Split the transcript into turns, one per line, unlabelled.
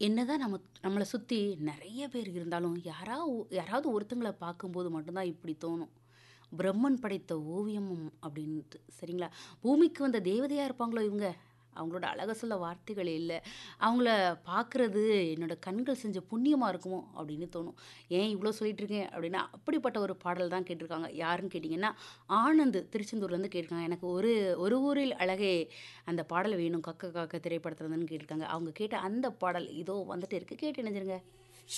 என்னதான் நம்ம நம்மள சுத்தி நெறைய பேர் இருந்தாலும், யாரா யாராவது ஒருத்தங்கள பார்க்கும்போது மட்டும் தான் இப்படி தோணும். பிரம்மன் படைத்த ஓவியமும் அப்படின்ட்டு. சரிங்களா? பூமிக்கு வந்த தேவதையா இருப்பாங்களோ இவங்க? அவங்களோட அழக சொல்ல வார்த்தைகள் இல்ல. அவங்கள பார்க்குறது என்னோட கண்கள் செஞ்ச புண்ணியமா இருக்குமோ! அப்படின்னு தோணும். ஏன் இவ்ளோ சொல்லிட்டு இருக்கேன் அப்படின்னா, அப்படிப்பட்ட ஒரு பாடல் தான் கேட்டிருக்காங்க. யாருன்னு கேட்டீங்கன்னா, ஆனந்த் திருச்செந்தூர்லேருந்து கேட்டிருக்காங்க. எனக்கு ஒரு ஒரு ஊரில் அழகே அந்த பாடல் வேணும். கக்க காக்க திரைப்படத்துலருந்துன்னு கேட்டிருக்காங்க. அவங்க கேட்ட அந்த பாடல் இதோ வந்துட்டே இருக்கு. கேட்டு இணைஞ்சிருங்க.